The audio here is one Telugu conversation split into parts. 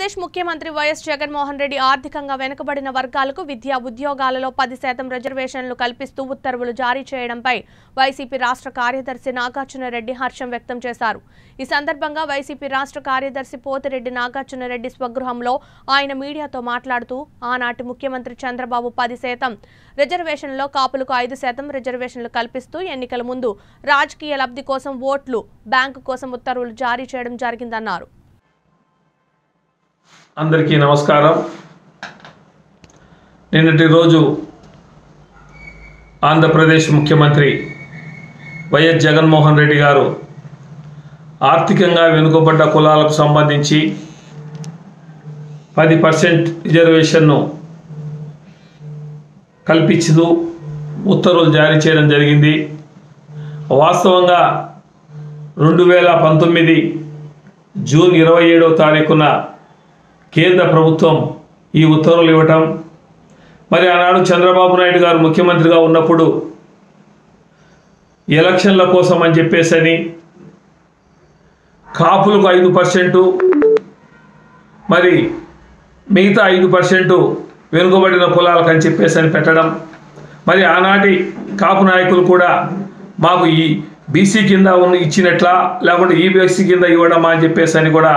ఆంధ్రప్రదేశ్ ముఖ్యమంత్రి వైఎస్ జగన్మోహన్ రెడ్డి ఆర్థికంగా వెనుకబడిన వర్గాలకు విద్యా ఉద్యోగాలలో పది శాతం రిజర్వేషన్లు కల్పిస్తూ ఉత్తర్వులు జారీ చేయడంపై వైసీపీ రాష్ట్ర కార్యదర్శి నాగార్జున రెడ్డి హర్షం వ్యక్తం చేశారు ఈ సందర్భంగా వైసీపీ రాష్ట్ర కార్యదర్శి పోతిరెడ్డి నాగార్జున రెడ్డి స్వగృహంలో ఆయన మీడియాతో మాట్లాడుతూ ఆనాటి ముఖ్యమంత్రి చంద్రబాబు పది శాతం రిజర్వేషన్లో కాపులకు ఐదు శాతం రిజర్వేషన్లు కల్పిస్తూ ఎన్నికల ముందు రాజకీయ లబ్ధి కోసం ఓట్లు బ్యాంకు కోసం ఉత్తర్వులు జారీ చేయడం జరిగిందన్నారు అందరికీ నమస్కారం నిన్నటి రోజు ఆంధ్రప్రదేశ్ ముఖ్యమంత్రి వైఎస్ జగన్మోహన్ రెడ్డి గారు ఆర్థికంగా వెనుకబడ్డ కులాలకు సంబంధించి పది పర్సెంట్ రిజర్వేషన్ను కల్పించదు ఉత్తర్వులు జారీ చేయడం జరిగింది వాస్తవంగా రెండు వేల పంతొమ్మిది జూన్ ఇరవై ఏడవ తారీఖున కేంద్ర ప్రభుత్వం ఈ ఉత్తర్వులు ఇవ్వటం మరి ఆనాడు చంద్రబాబు నాయుడు గారు ముఖ్యమంత్రిగా ఉన్నప్పుడు ఎలక్షన్ల కోసం అని చెప్పేసని కాపులకు ఐదు పర్సెంటు మరి మిగతా ఐదు పర్సెంటు వెనుకబడిన కులాలకు అని చెప్పేసి అని పెట్టడం మరి ఆనాటి కాపు నాయకులు కూడా మాకు ఈ బీసీ కింద ఉన్న ఇచ్చినట్లా లేకుంటే ఈ బీసీ కింద ఇవ్వడమా అని చెప్పేసి అని కూడా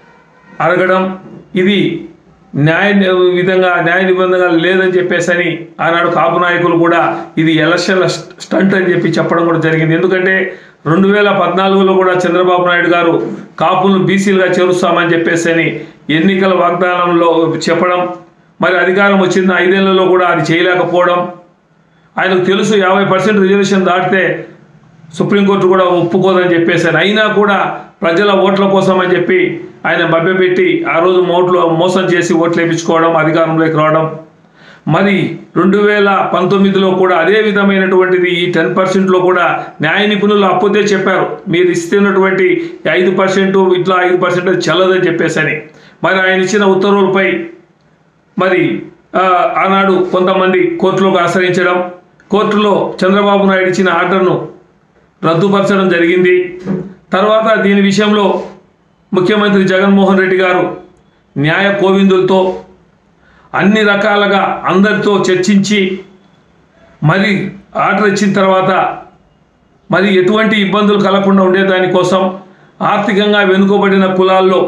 అడగడం ఇది న్యాయ విధంగా న్యాయ నిబంధనగా లేదని చెప్పేసి అని ఆనాడు కాపు నాయకులు కూడా ఇది ఎలక్షన్ల స్టంట్ అని చెప్పి చెప్పడం కూడా జరిగింది ఎందుకంటే రెండు వేల పద్నాలుగులో కూడా చంద్రబాబు నాయుడు గారు కాపులను బీసీలుగా చేరుస్తామని చెప్పేసి అని ఎన్నికల వాగ్దానంలో చెప్పడం మరి అధికారం వచ్చిన ఐదేళ్లలో కూడా అది చేయలేకపోవడం ఆయనకు తెలుసు యాభై పర్సెంట్ రిజర్వేషన్ దాటితే సుప్రీంకోర్టు కూడా ఒప్పుకోదని చెప్పేసారు అయినా కూడా ప్రజల ఓట్ల కోసం అని చెప్పి ఆయన మభ్యపెట్టి ఆ రోజు ఓట్లు మోసం చేసి ఓట్లు వేయించుకోవడం అధికారంలోకి రావడం మరి రెండు వేల పంతొమ్మిదిలో కూడా అదే విధమైనటువంటిది ఈ టెన్ పర్సెంట్లో కూడా న్యాయ నిపుణులు అప్పుదే చెప్పారు మీరు ఇస్తున్నటువంటి ఐదు పర్సెంట్ ఇట్లా ఐదు పర్సెంట్ చెల్లదని చెప్పేసని మరి ఆయన ఇచ్చిన ఉత్తర్వులపై మరి ఆ, ఆనాడు కొంతమంది కోర్టులోకి ఆశ్రయించడం కోర్టులో చంద్రబాబు నాయుడు ఇచ్చిన ఆర్డర్ను రద్దుపరచడం జరిగింది తర్వాత దీని విషయంలో ముఖ్యమంత్రి జగన్మోహన్ రెడ్డి గారు న్యాయ కోవిందులతో అన్ని రకాలుగా అందరితో చర్చించి మరి ఆర్డర్ ఇచ్చిన తర్వాత మరి ఎటువంటి ఇబ్బందులు కలగకుండా ఉండేదానికోసం ఆర్థికంగా వెనుకబడిన కులాల్లో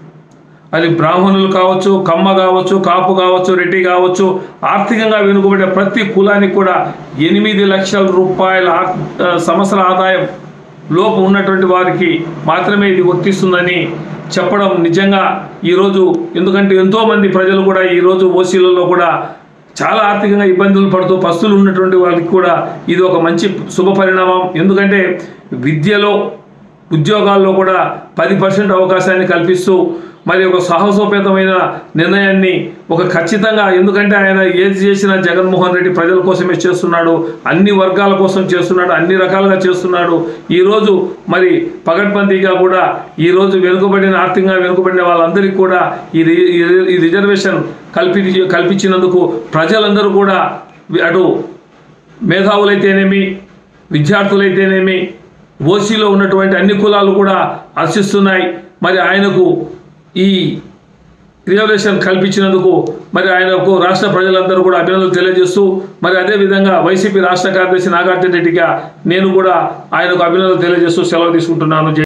అది బ్రాహ్మణులు కావచ్చు కమ్మ కావచ్చు కాపు కావచ్చు రెడ్డి కావచ్చు ఆర్థికంగా వెనుకబడిన ప్రతి కులానికి కూడా ఎనిమిది లక్షల రూపాయల ఆర్- ఆ, సంవత్సర ఆదాయం లోపు ఉన్నటువంటి వారికి మాత్రమే ఇది వర్తిస్తుందని చెప్పడం నిజంగా ఈరోజు ఎందుకంటే ఎంతోమంది ప్రజలు కూడా ఈరోజు ఓసీలలో కూడా చాలా ఆర్థికంగా ఇబ్బందులు పడుతూ పస్తులు ఉన్నటువంటి వాళ్ళకి కూడా ఇది ఒక మంచి శుభ పరిణామం ఎందుకంటే విద్యలో ఉద్యోగాల్లో కూడా పది పర్సెంట్ అవకాశాన్ని కల్పిస్తూ మరి ఒక సాహసోపేతమైన నిర్ణయాన్ని ఒక ఖచ్చితంగా ఎందుకంటే ఆయన ఏది చేసినా జగన్మోహన్ రెడ్డి ప్రజల కోసమే చేస్తున్నాడు అన్ని వర్గాల కోసం చేస్తున్నాడు అన్ని రకాలుగా చేస్తున్నాడు ఈరోజు మరి పగడ్బందీగా కూడా ఈరోజు వెనుకబడిన ఆర్థికంగా వెనుకబడిన వాళ్ళందరికీ కూడా ఈ రి- ఈ రి- ఈ రిజర్వేషన్ కల్పి కల్పించినందుకు ప్రజలందరూ కూడా అటు మేధావులైతేనేమి విద్యార్థులైతేనేమి ఓసీలో ఉన్నటువంటి అన్ని కులాలు కూడా హర్షిస్తున్నాయి మరి ఆయనకు ఈ రిజర్వేషన్ కల్పించినందుకు మరి ఆయనకు రాష్ట్ర ప్రజలందరూ కూడా అభినందనలు తెలియజేస్తూ మరి అదేవిధంగా వైసీపీ రాష్ట్ర కార్యదర్శి నాగార్జున రెడ్డిగా నేను కూడా ఆయనకు అభినందనలు తెలియజేస్తూ సెలవు తీసుకుంటున్నాను జై